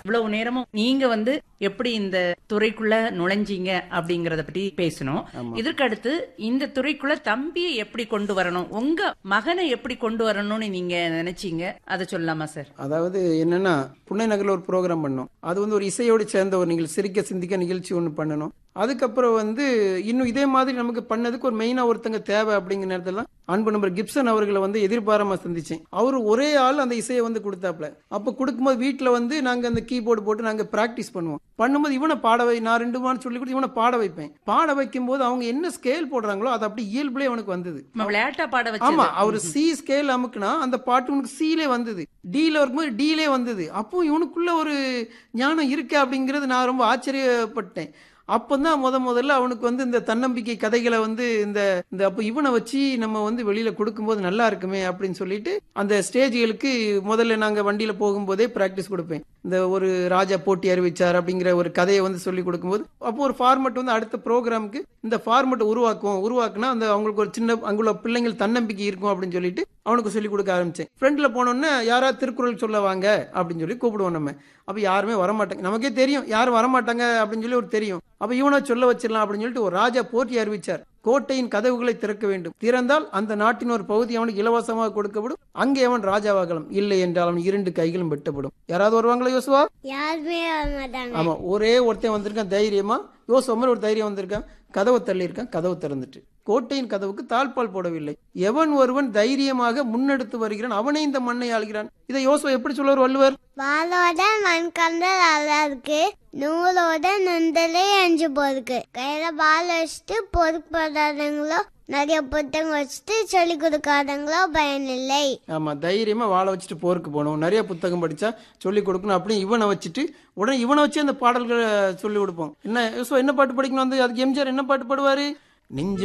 இவ்வளவு நேரமும் நீங்க வந்து எப்படி இந்த துறைக்குள்ள நுழைஞ்சீங்க அப்படிங்கறத பத்தி பேசணும் இதற்கடுத்து இந்த துறைக்குள்ள தம்பியை எப்படி கொண்டு வரணும் உங்க மகனை எப்படி கொண்டு வரணும்னு நீங்க நினைச்சீங்க அதை சொல்லலாமா சார் அதாவது என்னன்னா புன்னை நகரில் ஒரு ப்ரோக்ராம் பண்ணோம் அது வந்து ஒரு இசையோடு சேர்ந்த ஒரு நிகழ்ச்சி சிரிக்க சிந்திக்க நிகழ்ச்சி ஒன்று பண்ணணும் அதுக்கப்புறம் வந்து இன்னும் இதே மாதிரி நமக்கு பண்ணதுக்கு ஒரு மெயினா ஒருத்தங்க தேவை அப்படிங்கிற நேரத்துல அன்பு நம்பர் கிப்சன் அவர்களை வந்து எதிர்பாராம சந்திச்சேன் அவர் ஒரே ஆள் அந்த இசையை வந்து கொடுத்தாப்ல அப்ப கொடுக்கும்போது வீட்டுல வந்து நாங்க அந்த கீபோர்டு போட்டு நாங்க பிராக்டிஸ் பண்ணுவோம் பண்ணும்போது இவனை பாட வை நான் ரெண்டு மாதம் சொல்லி கொடுத்து இவனை பாட வைப்பேன் பாட வைக்கும் போது அவங்க என்ன ஸ்கேல் போடுறாங்களோ அது அப்படி இயல்புலேயே அவனுக்கு வந்தது நம்ம விளையாட்டா பாட ஆமா வச்சு அவர் சி ஸ்கேல் அமுக்குனா அந்த பாட்டு உனக்கு சீலே வந்தது டீல இருக்கும்போது டீலே வந்தது அப்போ இவனுக்குள்ள ஒரு ஞானம் இருக்கு அப்படிங்கிறது நான் ரொம்ப ஆச்சரியப்பட்டேன் அப்பதான் முத முதல்ல அவனுக்கு வந்து இந்த தன்னம்பிக்கை கதைகளை வந்து இந்த இந்த அப்போ இவனை வச்சு நம்ம வந்து வெளியில கொடுக்கும்போது நல்லா இருக்குமே அப்படின்னு சொல்லிட்டு அந்த ஸ்டேஜ்களுக்கு முதல்ல நாங்க வண்டியில போகும்போதே பிராக்டிஸ் கொடுப்பேன் இந்த ஒரு ராஜா போட்டி அறிவிச்சார் அப்படிங்கிற ஒரு கதையை வந்து சொல்லி கொடுக்கும்போது அப்போ ஒரு ஃபார்மட் வந்து அடுத்த ப்ரோக்ராமுக்கு இந்த ஃபார்மட்டை உருவாக்குவோம் உருவாக்குனா அந்த அவங்களுக்கு ஒரு சின்ன அங்குள்ள பிள்ளைங்கள் தன்னம்பிக்கை இருக்கும் அப்படின்னு சொல்லிட்டு அவனுக்கு சொல்லி கொடுக்க ஆரம்பிச்சேன் ஃப்ரெண்ட்ல போனோன்னே யாராவது திருக்குறள் சொல்ல வாங்க அப்படின்னு சொல்லி கூப்பிடுவோம் நம்ம அப்ப யாருமே வரமாட்டாங்க நமக்கே தெரியும் யாரும் வரமாட்டாங்க அப்படின்னு சொல்லி ஒரு தெரியும் அப்ப இவனை சொல்ல வச்சிடலாம் அப்படின்னு சொல்லிட்டு ஒரு ராஜா போட்டி அறிவிச்சார் கோட்டையின் கதவுகளை திறக்க வேண்டும் திறந்தால் அந்த நாட்டின் ஒரு பகுதி அவனுக்கு இலவசமாக கொடுக்கப்படும் அங்கே அவன் ராஜாவாகலாம் இல்லை என்றால் அவன் இரண்டு கைகளும் வெட்டப்படும் யாராவது வருவாங்களா யோசுவா யாருமே வர மாட்டாங்க ஆமா ஒரே ஒருத்தன் வந்திருக்கான் தைரியமா யோசுவா மாதிரி ஒரு தைரியம் வந்திருக்கான் கதவை தள்ளி இருக்கான் கதவு திறந்துட்டு கோட்டையின் கதவுக்கு தாழ்பால் போடவில்லை எவன் ஒருவன் தைரியமாக முன்னெடுத்து வருகிறான் அவனே இந்த மண்ணை ஆளுகிறான் இதை யோசுவா எப்படி சொல்லுவார் வள்ளுவர் வாளோட மண்கந்தல் நல்லா இருக்கு நூலோட நுந்தலே அஞ்சு போருக்கு கையில பால் வச்சுட்டு பொறுப்படாதங்களோ நிறைய புத்தகம் வச்சுட்டு சொல்லி கொடுக்காதங்களோ பயனில்லை ஆமா தைரியமா வாழ வச்சுட்டு போருக்கு போகணும் நிறைய புத்தகம் படிச்சா சொல்லி கொடுக்கணும் அப்படின்னு இவனை வச்சுட்டு உடனே இவனை வச்சு அந்த பாடல்களை சொல்லி கொடுப்போம் என்ன யோசுவா என்ன பாட்டு படிக்கணும் வந்து அதுக்கு எம்ஜிஆர் என்ன பாட்டு பாடுவாரு நெஞ்ச